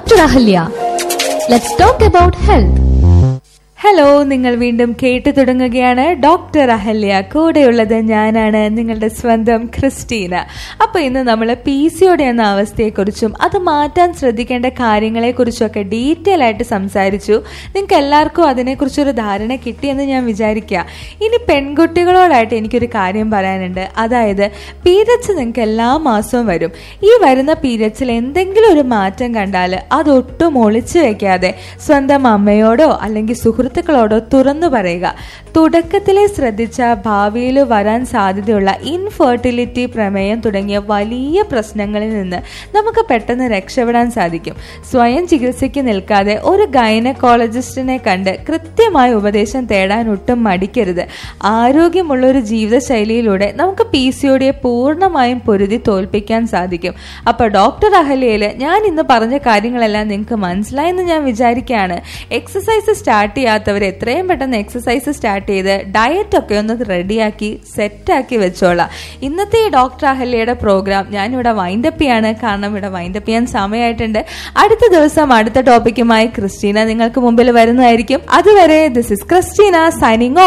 Dr. Ahalya. Let's talk about health. Hello നിങ്ങൾ വീണ്ടും കേട്ടു തുടങ്ങുകയാണ് ഡോക്ടർ അഹല്യ കൂടെയുള്ളത് ഞാനാണ് നിങ്ങളുടെ സ്വന്തം ക്രിസ്റ്റീന അപ്പോൾ ഇന്ന് നമ്മൾ പി സിയോടെ എന്ന അവസ്ഥയെക്കുറിച്ചും അത് മാറ്റാൻ ശ്രദ്ധിക്കേണ്ട കാര്യങ്ങളെക്കുറിച്ചും ഒക്കെ ഡീറ്റെയിൽ ആയിട്ട് സംസാരിച്ചു നിങ്ങൾക്ക് എല്ലാവർക്കും അതിനെക്കുറിച്ചൊരു ധാരണ കിട്ടിയെന്ന് ഞാൻ വിചാരിക്കുക ഇനി പെൺകുട്ടികളോടായിട്ട് എനിക്കൊരു കാര്യം പറയാനുണ്ട് അതായത് പീരിയഡ്സ് നിങ്ങൾക്ക് എല്ലാ മാസവും വരും ഈ വരുന്ന പീരിയഡ്സിൽ എന്തെങ്കിലും ഒരു മാറ്റം കണ്ടാൽ അതൊട്ടും ഒളിച്ചു വെക്കാതെ സ്വന്തം അമ്മയോടോ അല്ലെങ്കിൽ സുഹൃത്തുക്കളോടോ തുറന്നു പറയുക തുടക്കത്തിലെ ശ്രദ്ധിച്ച ഭാവിയിൽ വരാൻ സാധ്യതയുള്ള ഇൻഫെർട്ടിലിറ്റി പ്രമേയം തുടങ്ങിയ വലിയ പ്രശ്നങ്ങളിൽ നിന്ന് നമുക്ക് പെട്ടെന്ന് രക്ഷപ്പെടാൻ സാധിക്കും സ്വയം ചികിത്സയ്ക്ക് നിൽക്കാതെ ഒരു ഗൈനക്കോളജിസ്റ്റിനെ കണ്ട് കൃത്യമായ ഉപദേശം തേടാൻ ഒട്ടും മടിക്കരുത് ആരോഗ്യമുള്ള ഒരു ജീവിതശൈലിയിലൂടെ നമുക്ക് പി സി ഒടിയെ പൂർണ്ണമായും പൊരുതി തോൽപ്പിക്കാൻ സാധിക്കും അപ്പോൾ ഡോക്ടർ അഹല്യയിൽ ഞാൻ ഇന്ന് പറഞ്ഞ കാര്യങ്ങളെല്ലാം നിങ്ങൾക്ക് മനസ്സിലായെന്ന് ഞാൻ വിചാരിക്കുകയാണ് എക്സസൈസ് സ്റ്റാർട്ട് ചെയ്യാത്തവർ എത്രയും പെട്ടെന്ന് എക്സസൈസ് സ്റ്റാർട്ട് ചെയ്ത് ഡയറ്റ് ഒക്കെ ഒന്ന് റെഡിയാക്കി സെറ്റാക്കി വെച്ചോളാം ഇന്നത്തെ ഈ ഡോക്ടർ അഹല്യയുടെ പ്രോഗ്രാം ഞാനിവിടെ വൈൻഡപ്പ് ചെയ്യാണ് കാരണം ഇവിടെ വൈൻഡപ്പ് ചെയ്യാൻ സമയമായിട്ടുണ്ട് അടുത്ത ദിവസം അടുത്ത ടോപ്പിക്കുമായി ക്രിസ്റ്റീന നിങ്ങൾക്ക് മുമ്പിൽ വരുന്നതായിരിക്കും അതുവരെ ദിസ് ഇസ് ക്രിസ്റ്റീന സൈനിങ്